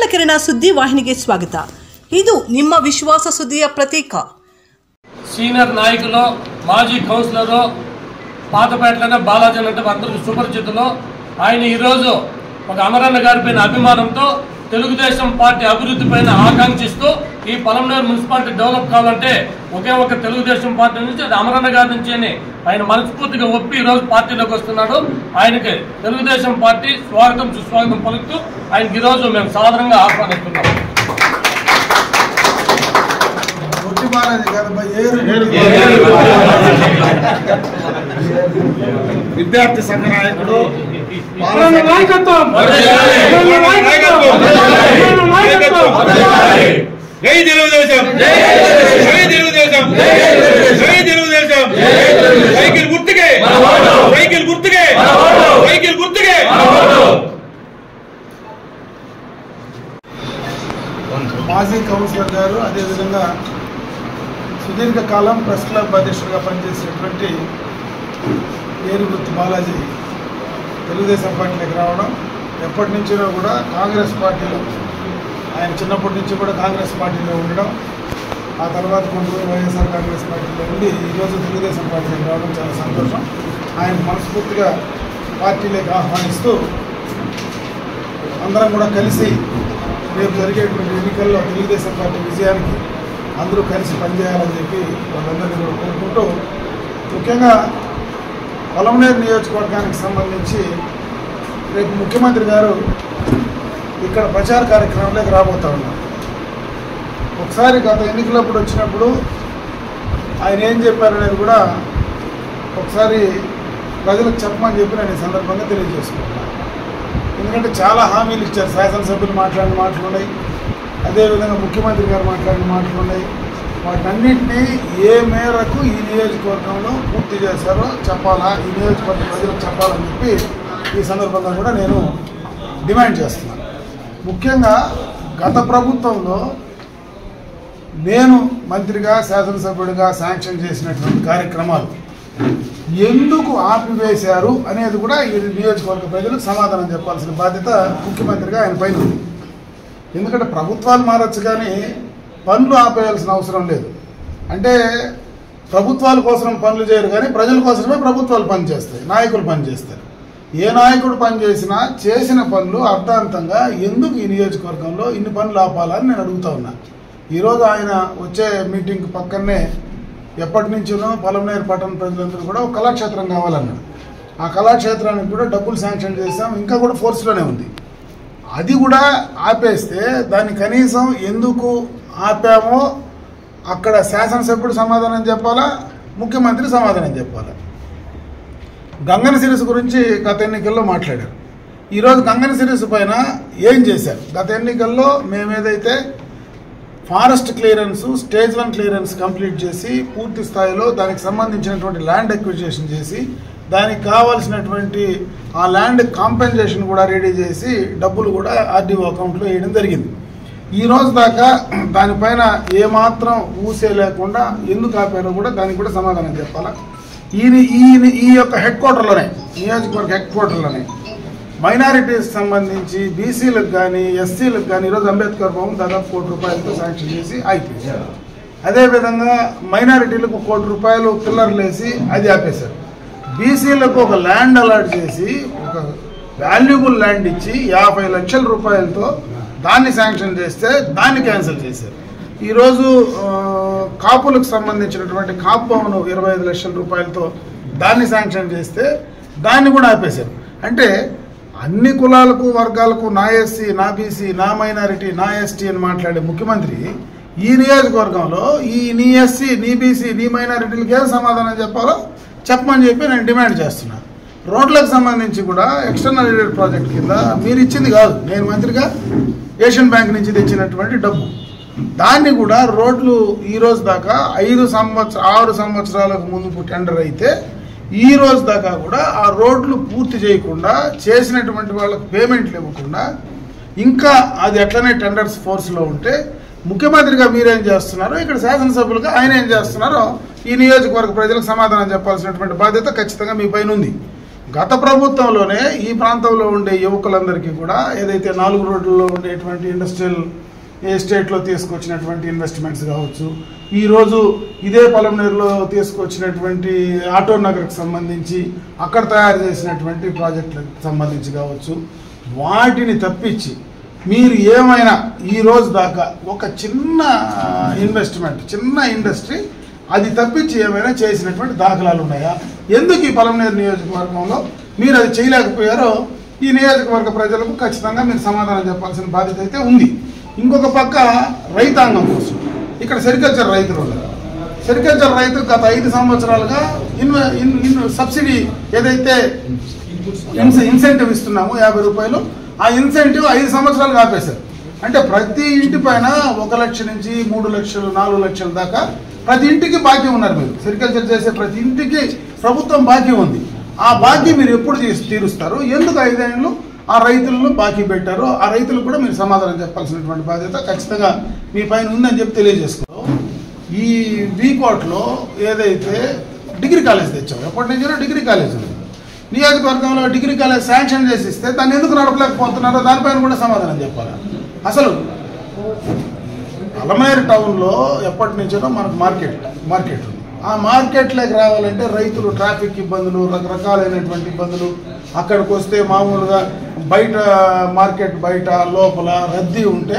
ಕಿರಣ ಸುದ್ದಿ ವಾಹಿನಿಗೆ ಸ್ವಾಗತ ಇದು ನಿಮ್ಮ ವಿಶ್ವಾಸ ಸುದ್ದಿಯ ಪ್ರತೀಕ సీనియర్ నాయకులు మాజీ కౌన్సిలరు పాతపేటలోనే బాలాజీ అంటే అందరికీ సుపరిచితులు ఆయన ఈరోజు ఒక అమరన్న గారి పైన అభిమానంతో తెలుగుదేశం పార్టీ అభివృద్ధి పైన ఆకాంక్షిస్తూ ఈ పలంనేరు మున్సిపాలిటీ డెవలప్ కావాలంటే ఒకే ఒక తెలుగుదేశం పార్టీ నుంచి అది అమరన్న గారి నుంచి అని ఆయన మనస్ఫూర్తిగా ఒప్పి ఈరోజు పార్టీలోకి వస్తున్నాడు ఆయనకి తెలుగుదేశం పార్టీ స్వాగతం సుస్వాగతం పలుకుతూ ఆయనకి ఈరోజు మేము సాధారణంగా ఆహ్వానిస్తున్నాం ఒట్టి బాలాజీ కాదమ్మా, ఏరు విద్యార్థి సంఘ నాయకుడు జై తెలుగుదేశం జై తెలుగుదేశం జై తెలుగుదేశం సైకిల్ గుర్తుకే సైకిల్ గుర్తుకే సైకిల్ గుర్తుకే మాజీ కౌన్సిలర్ గారు అదేవిధంగా సుదీర్ఘకాలం ప్రెస్ క్లబ్ అధ్యక్షుడిగా పనిచేసినటువంటి ఏరుగుర్తి బాలాజీ తెలుగుదేశం పార్టీలోకి రావడం ఎప్పటి నుంచినో కూడా కాంగ్రెస్ పార్టీలో ఆయన చిన్నప్పటి నుంచి కూడా కాంగ్రెస్ పార్టీలో ఉండడం ఆ తర్వాత కొన్ని రోజులు వైఎస్ఆర్ కాంగ్రెస్ పార్టీలో ఉండి ఈరోజు తెలుగుదేశం పార్టీలోకి రావడం చాలా సంతోషం ఆయన మనస్ఫూర్తిగా పార్టీలోకి ఆహ్వానిస్తూ అందరం కూడా కలిసి రేపు జరిగేటువంటి ఎన్నికల్లో తెలుగుదేశం పార్టీ విజయానికి అందరూ కలిసి పనిచేయాలని చెప్పి వాళ్ళందరినీ కూడా కోరుకుంటూ ముఖ్యంగా పొలంనేరు నియోజకవర్గానికి సంబంధించి రేపు ముఖ్యమంత్రి గారు ఇక్కడ ప్రచార కార్యక్రమంలోకి రాబోతా ఉన్నారు ఒకసారి గత ఎన్నికలప్పుడు వచ్చినప్పుడు ఆయన ఏం చెప్పారనేది కూడా ఒకసారి ప్రజలకు చెప్పమని చెప్పి నేను ఈ సందర్భంగా తెలియజేసుకుంటున్నాను ఎందుకంటే చాలా హామీలు ఇచ్చారు శాసనసభ్యులు మాట్లాడిన మాటలు ఉన్నాయి అదేవిధంగా ముఖ్యమంత్రి గారు మాట్లాడిన మాటలు ఉన్నాయి వాటన్నింటినీ ఏ మేరకు ఈ నియోజకవర్గంలో పూర్తి చేశారో చెప్పాలా ఈ నియోజకవర్గ ప్రజలకు చెప్పాలని చెప్పి ఈ సందర్భంగా కూడా నేను డిమాండ్ చేస్తున్నాను ముఖ్యంగా గత ప్రభుత్వంలో నేను మంత్రిగా శాసనసభ్యుడిగా శాంక్షన్ చేసినటువంటి కార్యక్రమాలు ఎందుకు ఆపివేశారు అనేది కూడా ఈ నియోజకవర్గ ప్రజలకు సమాధానం చెప్పాల్సిన బాధ్యత ముఖ్యమంత్రిగా ఆయన పైన ఉంది ఎందుకంటే ప్రభుత్వాలు మారచ్చు కానీ పనులు ఆపేయాల్సిన అవసరం లేదు అంటే ప్రభుత్వాల కోసం పనులు చేయరు కానీ ప్రజల కోసమే ప్రభుత్వాలు పనిచేస్తాయి నాయకులు పనిచేస్తారు ఏ నాయకుడు పనిచేసినా చేసిన పనులు అర్థాంతంగా ఎందుకు ఈ నియోజకవర్గంలో ఇన్ని పనులు ఆపాలని నేను అడుగుతా ఉన్నా ఈరోజు ఆయన వచ్చే మీటింగ్ పక్కనే ఎప్పటి నుంచినో పొలంనేరు పట్టణ ప్రజలందరూ కూడా ఒక కళాక్షేత్రం కావాలన్నాడు ఆ కళాక్షేత్రానికి కూడా డబ్బులు శాంక్షన్ చేసాం ఇంకా కూడా ఫోర్స్లోనే ఉంది అది కూడా ఆపేస్తే దాన్ని కనీసం ఎందుకు ఆపామో అక్కడ శాసనసభ్యుడు సమాధానం చెప్పాలా ముఖ్యమంత్రి సమాధానం చెప్పాలా గంగన సిరీస్ గురించి గత ఎన్నికల్లో మాట్లాడారు ఈరోజు గంగన సిరీస్ పైన ఏం చేశారు గత ఎన్నికల్లో మేమేదైతే forest clearance stage one clearance complete చేసి పూర్తి స్థాయిలో దానికి సంబంధించినటువంటి ల్యాండ్ ఎక్విజిషన్ చేసి దానికి కావాల్సినటువంటి ఆ ల్యాండ్ కాంపెన్సేషన్ కూడా రెడీ చేసి డబ్బులు కూడా ఆర్డీఓ అకౌంట్లో వేయడం జరిగింది ఈ రోజు దాకా దానిపైన ఏమాత్రం ఊసే లేకుండా ఎందుకు ఆపారో కూడా దానికి కూడా సమాధానం చెప్పాలా ఈ ఈ ఈ యొక్క హెడ్ క్వార్టర్లోనే నియోజకవర్గ హెడ్ క్వార్టర్లోనే మైనారిటీస్ సంబంధించి బీసీలకు కానీ ఎస్సీలకు కానీ ఈరోజు అంబేద్కర్ భవన్ దాదాపు కోటి రూపాయలతో శాంక్షన్ చేసి అయిపోయింది అదేవిధంగా మైనారిటీలకు కోటి రూపాయలు పిల్లర్లు వేసి అది ఆపేశారు బీసీలకు ఒక ల్యాండ్ అలాట్ చేసి ఒక వాల్యుబుల్ ల్యాండ్ ఇచ్చి యాభై లక్షల రూపాయలతో దాన్ని శాంక్షన్ చేస్తే దాన్ని క్యాన్సిల్ చేశారు ఈరోజు ఆ, కాపులకు సంబంధించినటువంటి కాపు భవన్ ఇరవై ఐదు లక్షల రూపాయలతో దాన్ని శాంక్షన్ చేస్తే దాన్ని కూడా ఆపేశారు అంటే అన్ని కులాలకు వర్గాలకు నా ఎస్సీ నా బీసీ నా మైనారిటీ నా ఎస్టీ అని మాట్లాడే ముఖ్యమంత్రి ఈ నియోజకవర్గంలో ఈ నీ ఎస్సీ నీ బీసీ నీ మైనారిటీలకి ఏం సమాధానం చెప్పాలో చెప్పమని చెప్పి నేను డిమాండ్ చేస్తున్నాను రోడ్లకు సంబంధించి కూడా ఎక్స్టర్నల్ ఎయిడెడ్ ప్రాజెక్ట్ కింద మీరు ఇచ్చింది కాదు నేను మంత్రిగా ఏషియన్ బ్యాంక్ నుంచి తెచ్చినటువంటి డబ్బు దాన్ని కూడా రోడ్లు ఈ రోజు దాకా ఐదు సంవత్సర ఆరు సంవత్సరాలకు ముందు టెండర్ అయితే ఈ రోజు దాకా కూడా ఆ రోడ్లు పూర్తి చేయకుండా చేసినటువంటి వాళ్ళకు పేమెంట్లు ఇవ్వకుండా ఇంకా అది ఎట్లనే టెండర్స్ ఫోర్స్లో ఉంటే ముఖ్యమంత్రిగా మీరేం చేస్తున్నారో ఇక్కడ శాసనసభ్యులుగా ఆయన ఏం చేస్తున్నారో ఈ నియోజకవర్గ ప్రజలకు సమాధానం చెప్పాల్సినటువంటి బాధ్యత ఖచ్చితంగా మీ పైన ఉంది గత ప్రభుత్వంలోనే ఈ ప్రాంతంలో ఉండే యువకులందరికీ కూడా ఏదైతే నాలుగు రోడ్లలో ఉండేటువంటి ఇండస్ట్రియల్ ఎస్టేట్లో తీసుకొచ్చినటువంటి ఇన్వెస్ట్మెంట్స్ కావచ్చు ఈరోజు ఇదే పొలంనేరులో తీసుకొచ్చినటువంటి ఆటో నగర్కి సంబంధించి అక్కడ తయారు చేసినటువంటి ప్రాజెక్టులకు సంబంధించి కావచ్చు వాటిని తప్పించి మీరు ఏమైనా ఈ రోజు దాకా ఒక చిన్న ఇన్వెస్ట్మెంట్ చిన్న ఇండస్ట్రీ అది తప్పించి ఏమైనా చేసినటువంటి దాఖలాలు ఉన్నాయా ఎందుకు ఈ పొలంనేరు నియోజకవర్గంలో మీరు అది చేయలేకపోయారో ఈ నియోజకవర్గ ప్రజలకు ఖచ్చితంగా మీరు సమాధానం చెప్పాల్సిన బాధ్యత అయితే ఉంది ఇంకొక పక్క రైతాంగం కోసం ఇక్కడ సెరికల్చర్ రైతులు ఉన్నారు సెరికల్చర్ రైతు గత ఐదు సంవత్సరాలుగా ఇన్వ ఇన్ ఇన్ సబ్సిడీ ఏదైతే ఇన్స ఇన్సెంటివ్ ఇస్తున్నాము యాభై రూపాయలు ఆ ఇన్సెంటివ్ ఐదు సంవత్సరాలు ఆపేశారు అంటే ప్రతి ఇంటి పైన ఒక లక్ష నుంచి మూడు లక్షలు నాలుగు లక్షల దాకా ప్రతి ఇంటికి బాకీ ఉన్నారు మీరు సెరికల్చర్ చేసే ప్రతి ఇంటికి ప్రభుత్వం బాకీ ఉంది ఆ బాకీ మీరు ఎప్పుడు తీసి తీరుస్తారు ఎందుకు ఐదేళ్ళు ఆ రైతులను బాకీ పెట్టారు ఆ రైతులకు కూడా మీరు సమాధానం చెప్పాల్సినటువంటి బాధ్యత ఖచ్చితంగా మీ పైన ఉందని చెప్పి తెలియజేసుకో ఈ వీకోట్లో ఏదైతే డిగ్రీ కాలేజ్ తెచ్చాం ఎప్పటి నుంచో డిగ్రీ కాలేజ్ ఉంది నియోజకవర్గంలో డిగ్రీ కాలేజ్ శాంక్షన్ చేసి ఇస్తే దాన్ని ఎందుకు నడపలేకపోతున్నారో దానిపైన కూడా సమాధానం చెప్పాలి అసలు అలమేరు టౌన్లో ఎప్పటి నుంచో మనకు మార్కెట్ మార్కెట్ ఉంది ఆ మార్కెట్లోకి రావాలంటే రైతులు ట్రాఫిక్ ఇబ్బందులు రకరకాలైనటువంటి ఇబ్బందులు అక్కడికి వస్తే మామూలుగా బయట మార్కెట్ బయట లోపల రద్దీ ఉంటే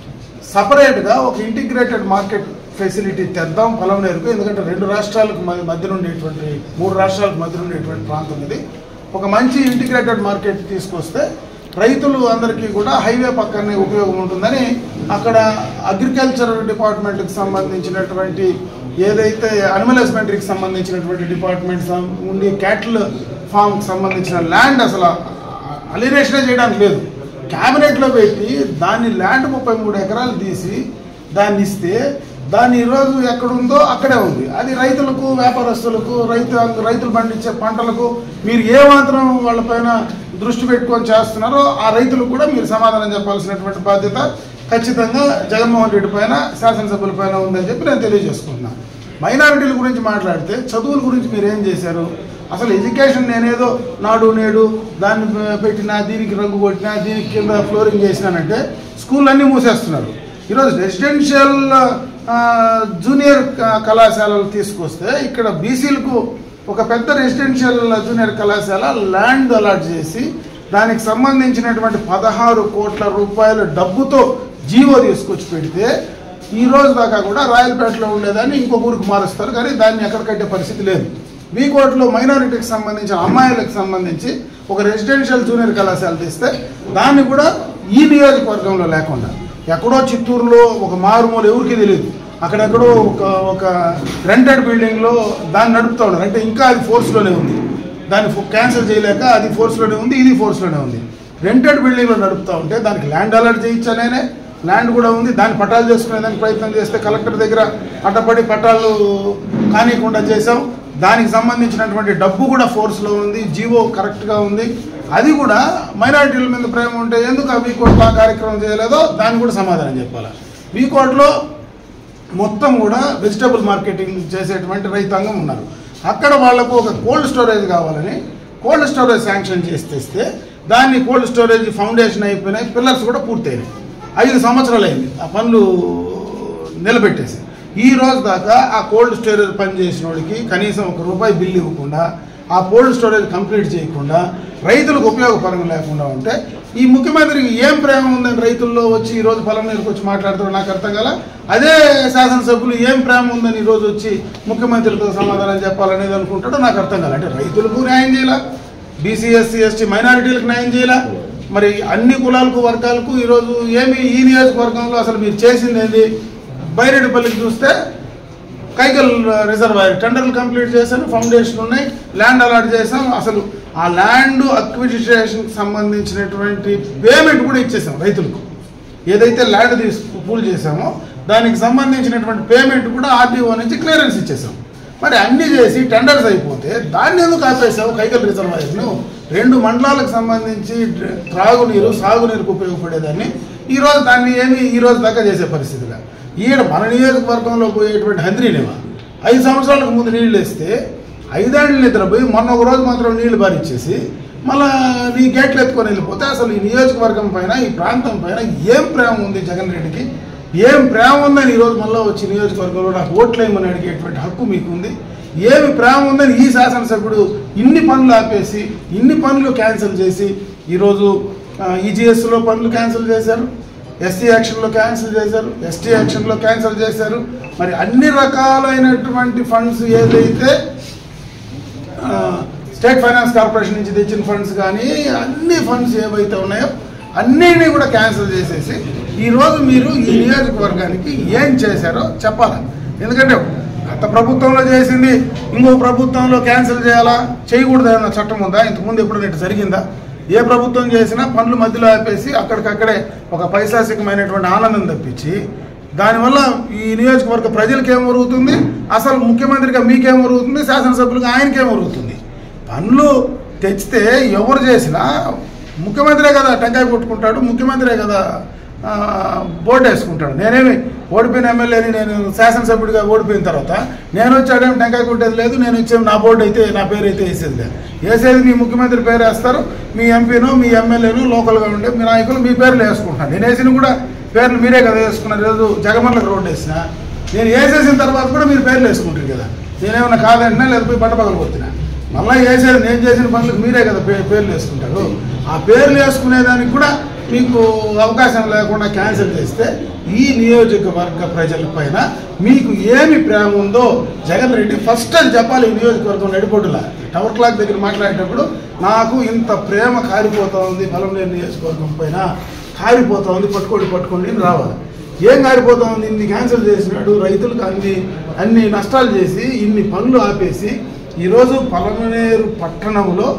సపరేట్గా ఒక ఇంటిగ్రేటెడ్ మార్కెట్ ఫెసిలిటీ తెద్దాం పొలంనేరుకు ఎందుకంటే రెండు రాష్ట్రాలకు మ- మధ్య ఉండేటువంటి మూడు రాష్ట్రాలకు మధ్య ఉండేటువంటి ప్రాంతం ఇది ఒక మంచి ఇంటిగ్రేటెడ్ మార్కెట్ తీసుకొస్తే రైతులు అందరికీ కూడా హైవే పక్కనే ఉపయోగం ఉంటుందని అక్కడ అగ్రికల్చర్ డిపార్ట్మెంట్కి సంబంధించినటువంటి ఏదైతే అనిమల్ హస్బెండరీకి సంబంధించినటువంటి డిపార్ట్మెంట్ సం- ఉండి క్యాటిల్ ఫామ్కి సంబంధించిన ల్యాండ్ అసలు అలినేషనే చేయడానికి లేదు క్యాబినెట్లో పెట్టి దాన్ని ల్యాండ్ ముప్పై మూడు ఎకరాలు తీసి దాన్ని ఇస్తే దాన్ని ఈరోజు ఎక్కడుందో అక్కడే ఉంది అది రైతులకు వ్యాపారస్తులకు రైతు రైతులు పండించే పంటలకు మీరు ఏ మాత్రం వాళ్ళపైన దృష్టి పెట్టుకొని చేస్తున్నారో ఆ రైతులకు కూడా మీరు సమాధానం చెప్పాల్సినటువంటి బాధ్యత ఖచ్చితంగా జగన్మోహన్ రెడ్డి పైన శాసనసభ్యుల పైన ఉందని చెప్పి నేను తెలియజేసుకుంటున్నాను మైనారిటీల గురించి మాట్లాడితే చదువుల గురించి మీరు ఏం చేశారు అసలు ఎడ్యుకేషన్ నేనేదో నాడు నేడు దాన్ని పె- పెట్టినా దీనికి రంగు కొట్టినా దీనికి కింద ఫ్లోరింగ్ చేసినానంటే స్కూల్ అన్నీ మూసేస్తున్నారు ఈరోజు రెసిడెన్షియల్ ఆ, జూనియర్ క- కళాశాలలు తీసుకొస్తే ఇక్కడ బీసీలకు ఒక పెద్ద రెసిడెన్షియల్ జూనియర్ కళాశాల ల్యాండ్ అలాట్ చేసి దానికి సంబంధించినటువంటి పదహారు కోట్ల రూపాయల డబ్బుతో జీవో తీసుకొచ్చి పెడితే ఈ రోజు దాకా కూడా రాయలపేటలో ఉండేదాన్ని ఇంకొక ఊరికి మారుస్తారు కానీ దాన్ని ఎక్కడ కట్టే పరిస్థితి లేదు వీకోట్లో మైనారిటీకి సంబంధించిన అమ్మాయిలకు సంబంధించి ఒక రెసిడెన్షియల్ జూనియర్ కళాశాల తీస్తే దాన్ని కూడా ఈ నియోజకవర్గంలో లేకుండా ఎక్కడో చిత్తూరులో ఒక మారుమూల ఎవరికి తెలియదు అక్కడెక్కడో ఒక ఒక రెంటెడ్ బిల్డింగ్లో దాన్ని నడుపుతూ ఉన్నారు అంటే ఇంకా అది ఫోర్స్లోనే ఉంది దాన్ని ఫో- క్యాన్సిల్ చేయలేక అది ఫోర్స్లోనే ఉంది ఇది ఫోర్స్లోనే ఉంది రెంటెడ్ బిల్డింగ్లో నడుపుతూ ఉంటే దానికి ల్యాండ్ అలర్ట్ చేయించానే ల్యాండ్ కూడా ఉంది దాన్ని పట్టాలు చేసుకునే దానికి ప్రయత్నం చేస్తే కలెక్టర్ దగ్గర అడ్డపడి పట్టాలు కానియకుండా చేసాం దానికి సంబంధించినటువంటి డబ్బు కూడా ఫోర్స్లో ఉంది జీవో కరెక్ట్గా ఉంది అది కూడా మైనారిటీల మీద ప్రేమ ఉంటే ఎందుకు ఆ వీకోట్లో ఆ కార్యక్రమం చేయలేదో దాన్ని కూడా సమాధానం చెప్పాలి వీకోట్లో మొత్తం కూడా వెజిటబుల్ మార్కెటింగ్ చేసేటువంటి రైతాంగం ఉన్నారు అక్కడ వాళ్లకు ఒక కోల్డ్ స్టోరేజ్ కావాలని కోల్డ్ స్టోరేజ్ శాంక్షన్ చేసి తెస్తే దాన్ని కోల్డ్ స్టోరేజ్ ఫౌండేషన్ అయిపోయినాయి పిల్లర్స్ కూడా పూర్తయినాయి ఐదు సంవత్సరాలు అయింది ఆ పనులు నిలబెట్టేసి ఈ రోజు దాకా ఆ కోల్డ్ స్టోరేజ్ పని చేసిన వాడికి కనీసం ఒక రూపాయి బిల్లు ఇవ్వకుండా ఆ కోల్డ్ స్టోరేజ్ కంప్లీట్ చేయకుండా రైతులకు ఉపయోగపరం లేకుండా ఉంటే ఈ ముఖ్యమంత్రికి ఏం ప్రేమ ఉందని రైతుల్లో వచ్చి ఈ రోజు పొలం నీళ్ళకి వచ్చి మాట్లాడుతారో నాకు అర్థం కాల అదే శాసనసభ్యులు ఏం ప్రేమ ఉందని ఈ రోజు వచ్చి ముఖ్యమంత్రితో సమాధానం చెప్పాలనేది అనుకుంటాడో నాకు అర్థం కాల అంటే రైతులకు న్యాయం చేయాల బీసీ ఎస్సీ ఎస్టీ మైనారిటీలకు న్యాయం చేయాల మరి అన్ని కులాలకు వర్గాలకు ఈరోజు ఏమి ఈ నియోజకవర్గంలో అసలు మీరు చేసింది ఏంది బైరెడ్డిపల్లికి చూస్తే కైకల్ రిజర్వాయర్ టెండర్లు కంప్లీట్ చేశాను ఫౌండేషన్ ఉన్నాయి ల్యాండ్ అలాట్ చేసాం అసలు ఆ ల్యాండ్ అక్విజిషన్కి సంబంధించినటువంటి పేమెంట్ కూడా ఇచ్చేసాం రైతులకు ఏదైతే ల్యాండ్ తీసు పూల్ చేసామో దానికి సంబంధించినటువంటి పేమెంట్ కూడా ఆర్టీఓ నుంచి క్లియరెన్స్ ఇచ్చేసాం మరి అన్ని చేసి టెండర్స్ అయిపోతే దాన్ని ఎందుకు ఆపేసావు కైకల్ రిజర్వాయర్ను రెండు మండలాలకు సంబంధించి డ్ర- త్రాగునీరు సాగునీరుకు ఉపయోగపడేదాన్ని ఈ రోజు దాన్ని ఏమి ఈ రోజు దాకా చేసే పరిస్థితిగా ఈడ మన నియోజకవర్గంలో పోయేటువంటి హంద్రీనివా ఐదు సంవత్సరాలకు ముందు నీళ్ళు వేస్తే ఐదేళ్ళు నిద్రపోయి మొన్న ఒక రోజు మాత్రం నీళ్లు బారిచ్చేసి మళ్ళా నీ గేట్లు ఎత్తుకొని వెళ్ళిపోతే అసలు ఈ నియోజకవర్గం పైన ఈ ప్రాంతం పైన ఏం ప్రేమ ఉంది జగన్ రెడ్డికి ఏం ప్రేమ ఉందని ఈరోజు మళ్ళీ వచ్చి నియోజకవర్గంలో నాకు ఓట్లేయమని అడిగేటువంటి హక్కు మీకు ఉంది ఏమి ప్రేమ ఉందని ఈ శాసనసభ్యుడు ఇన్ని పనులు ఆపేసి ఇన్ని పనులు క్యాన్సిల్ చేసి ఈరోజు ఈజీఎస్లో పనులు క్యాన్సిల్ చేశారు ఎస్సీ యాక్షన్లో క్యాన్సిల్ చేశారు ఎస్టీ యాక్షన్లో క్యాన్సిల్ చేశారు మరి అన్ని రకాలైనటువంటి ఫండ్స్ ఏదైతే ఆ, స్టేట్ ఫైనాన్స్ కార్పొరేషన్ నుంచి తెచ్చిన ఫండ్స్ కానీ అన్ని ఫండ్స్ ఏవైతే ఉన్నాయో అన్నిటినీ కూడా క్యాన్సిల్ చేసేసి ఈరోజు మీరు ఈ నియోజకవర్గానికి ఏం చేశారో చెప్పాలి ఎందుకంటే గత ప్రభుత్వంలో చేసింది ఇంకో ప్రభుత్వంలో క్యాన్సిల్ చేయాలా చేయకూడదు అన్న చట్టం ఉందా ఇంతకుముందు ఎప్పుడు ఇటు జరిగిందా ఏ ప్రభుత్వం చేసినా పనులు మధ్యలో ఆపేసి అక్కడికక్కడే ఒక పైశాసికమైనటువంటి ఆనందం తప్పించి దానివల్ల ఈ నియోజకవర్గ ప్రజలకు ఏం ఒరుగుతుంది అసలు ముఖ్యమంత్రిగా మీకేం ఒరుగుతుంది శాసనసభ్యులుగా ఆయనకేం ఒరుగుతుంది పనులు తెచ్చితే ఎవరు చేసినా ముఖ్యమంత్రే కదా టెంకాయ కొట్టుకుంటాడు ముఖ్యమంత్రే కదా ఆ, బోర్డు వేసుకుంటాడు నేనేమి ఓడిపోయిన ఎమ్మెల్యేని నేను శాసనసభ్యుడిగా ఓడిపోయిన తర్వాత నేను వచ్చాడేమి టెంకాయ కొట్టేది లేదు నేను వచ్చే నా బోర్డు అయితే నా పేరు అయితే వేసేది లేదు వేసేది మీ ముఖ్యమంత్రి పేరు వేస్తారు మీ ఎంపీను మీ ఎమ్మెల్యేను లోకల్గా ఉండే మీ నాయకులు మీ పేర్లు వేసుకుంటున్నారు నేను వేసిన కూడా పేర్లు మీరే కదా వేసుకున్నారు ఈరోజు జగమర్లకు రోడ్డు వేసిన నేను వేసేసిన తర్వాత కూడా మీరు పేర్లు వేసుకుంటారు కదా నేనేమన్నా కాదంటున్నా లేదా పోయి బట్ట పగలు కొట్టినా మళ్ళీ వేసేది నేను చేసిన పనులకు మీరే కదా పే పేర్లు వేసుకుంటారు ఆ పేర్లు వేసుకునేదానికి కూడా మీకు అవకాశం లేకుండా క్యాన్సిల్ చేస్తే ఈ నియోజకవర్గ ప్రజల పైన మీకు ఏమి ప్రేమ ఉందో జగన్ రెడ్డి ఫస్ట్ అని చెప్పాలి ఈ నియోజకవర్గం నడిపొడ్డులా టవర్ క్లాక్ దగ్గర మాట్లాడేటప్పుడు నాకు ఇంత ప్రేమ కారిపోతా ఉంది బలంలేని నియోజకవర్గం పైన కారిపోతా ఉంది పట్టుకోండి పట్టుకోండి అని రావాలి ఏం కారిపోతా ఉంది ఇన్ని క్యాన్సిల్ చేసినాడు రైతులకు అన్ని అన్ని నష్టాలు చేసి ఇన్ని పనులు ఆపేసి ఈరోజు పలమనేరు పట్టణంలో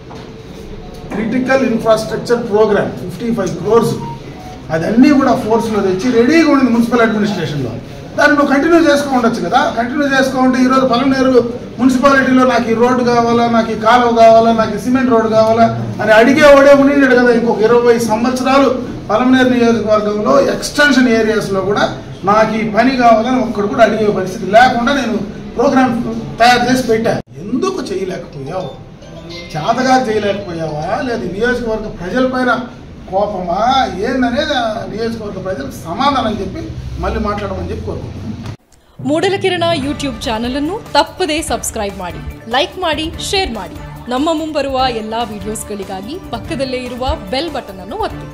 critical infrastructure programme fifty five crores అది అన్నీ కూడా ఫోర్స్లో తెచ్చి రెడీగా ఉండింది మున్సిపల్ అడ్మినిస్ట్రేషన్లో దాన్ని నువ్వు కంటిన్యూ చేసుకో ఉండొచ్చు కదా కంటిన్యూ చేసుకోంటే ఈరోజు పలమనేరు మున్సిపాలిటీలో నాకు ఈ రోడ్డు కావాలా నాకు ఈ కాలువ కావాలా నాకు ఈ సిమెంట్ రోడ్డు కావాలా అని అడిగేవాడే ఉండిండాడు కదా ఇంకొక ఇరవై సంవత్సరాలు పలమనేరు నియోజకవర్గంలో ఎక్స్టెన్షన్ ఏరియాస్లో కూడా నాకు ఈ పని కావాలని ఒక్కడు కూడా అడిగే పరిస్థితి లేకుండా నేను ప్రోగ్రామ్ తయారు చేసి పెట్టా ఎందుకు చేయలేకపోయావు చేతగా చేయలేకపోయావా లేదా నియోజకవర్గ ప్రజలపైన కోపమా ఏందనేది ఆ నియోజకవర్గ ప్రజలకు సమాధానం చెప్పి మళ్ళీ మాట్లాడమని చెప్పి కోరుకుంటున్నాను ಮೂಡಲ ಕಿರಣ ಯೂಟ್ಯೂಬ್ ಚಾನಲ್ ಅನ್ನು ತಪ್ಪದೇ ಸಬ್ಸ್ಕ್ರೈಬ್ ಮಾಡಿ ಲೈಕ್ ಮಾಡಿ ಶೇರ್ ಮಾಡಿ ನಮ್ಮ ಮುಂಬರುವ ಎಲ್ಲಾ ವಿಡಿಯೋಸ್ಗಳಿಗಾಗಿ ಪಕ್ಕದಲ್ಲೇ ಇರುವ ಬೆಲ್ ಬಟನ್ ಅನ್ನು ಒತ್ತಿ